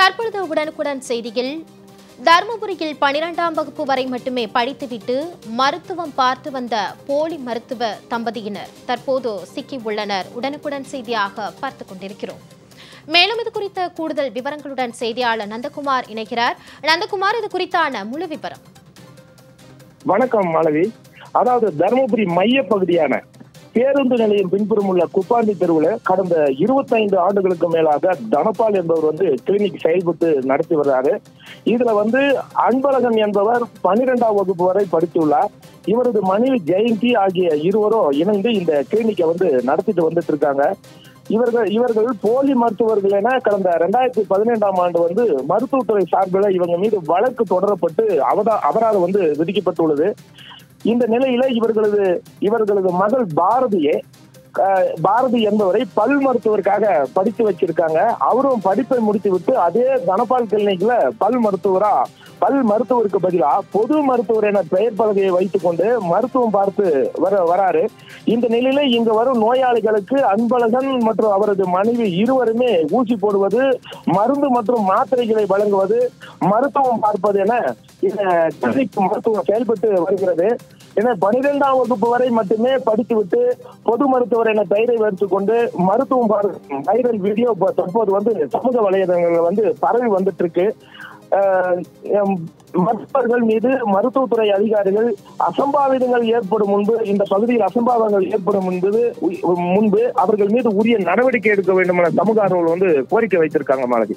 தற்பொழுது உடனுக்குடன் செய்தியில் தருமபுரியில் பனிரெண்டாம் வகுப்பு வரை மட்டுமே படித்துவிட்டு மருத்துவம் பார்த்து வந்த போலி மருத்துவ தம்பதியினர் தற்போது சிக்கி உள்ளனர் உடனுக்குடன் செய்தியாக பார்த்துக் கொண்டிருக்கிறோம் மேலும் இது குறித்த கூடுதல் விவரங்களுடன் செய்தியாளர் நந்தகுமார் இணைகிறார் நந்தகுமார் இது குறித்தான முழு விவரம் வணக்கம் மாலவி அதாவது தருமபுரி மைய பகுதியான பேருந்து நிலையம் பின்புறம் உள்ள குப்பாண்டி தெருவில் கடந்த 25 ஆண்டுகளுக்கு மேலாக தனபால் என்பவர் வந்து கிளினிக் செயல்பட்டு நடத்தி வர்றாரு இதுல வந்து அன்பழகன் என்பவர் பன்னிரெண்டாம் வகுப்பு வரை படித்துள்ளார் இவரது மனைவி ஜெயந்தி ஆகிய இருவரும் இணைந்து இந்த கிளினிக்கை வந்து நடத்திட்டு வந்துட்டு இருக்காங்க இவர்கள் இவர்கள் போலி மருத்துவர்கள் என கடந்த ரெண்டாயிரத்தி பதினெண்டாம் ஆண்டு வந்து மருத்துவத்துறை சார்பில் இவங்க மீது வழக்கு தொடரப்பட்டு அவதா அபராதம் வந்து விதிக்கப்பட்டுள்ளது இந்த நிலையில இவர்களது இவர்களது மகள் பாரதியே அஹ், பாரதி என்பவரை பல் மருத்துவருக்காக படித்து வச்சிருக்காங்க அவரும் படிப்பை முடித்து விட்டு அதே தனபால் கிளினிக்ல பல் மருத்துவரா பல் மருத்துவருக்கு பதிலா பொது மருத்துவர் என பெயர் பலகையை வைத்துக் கொண்டு மருத்துவம் பார்த்து வர வராரு இந்த நிலையில இங்கு வரும் நோயாளிகளுக்கு அன்பழகன் மற்றும் அவரது மனைவி இருவருமே ஊசி போடுவது மருந்து மற்றும் மாத்திரைகளை வழங்குவது மருத்துவம் பார்ப்பது என இந்த கிளினிக் மருத்துவம் செயல்பட்டு வருகிறது என பனிரெண்டாம் வகுப்பு வரை மட்டுமே படித்துவிட்டு பொது மருத்துவர் என பெயரை வைத்துக் கொண்டு மருத்துவம் பார்க்கும் வைரல் வீடியோ இப்ப தற்போது வந்து சமூக வலைதளங்கள் வந்து பரவி வந்துட்டு இருக்கு அஹ் எம் மருத்துவர்கள் மீது மருத்துவத்துறை அதிகாரிகள் அசம்பாவிதங்கள் ஏற்படும் முன்பு இந்த பகுதியில் அசம்பாவிதங்கள் ஏற்படும் என்பது உ- முன்பு அவர்கள் மீது உரிய நடவடிக்கை எடுக்க வேண்டும் என சமூக ஆர்வலர்கள் வந்து கோரிக்கை வைத்திருக்காங்க மாலதி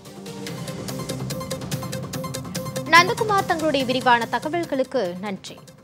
நந்தகுமார் தங்களுடைய விரிவான தகவல்களுக்கு நன்றி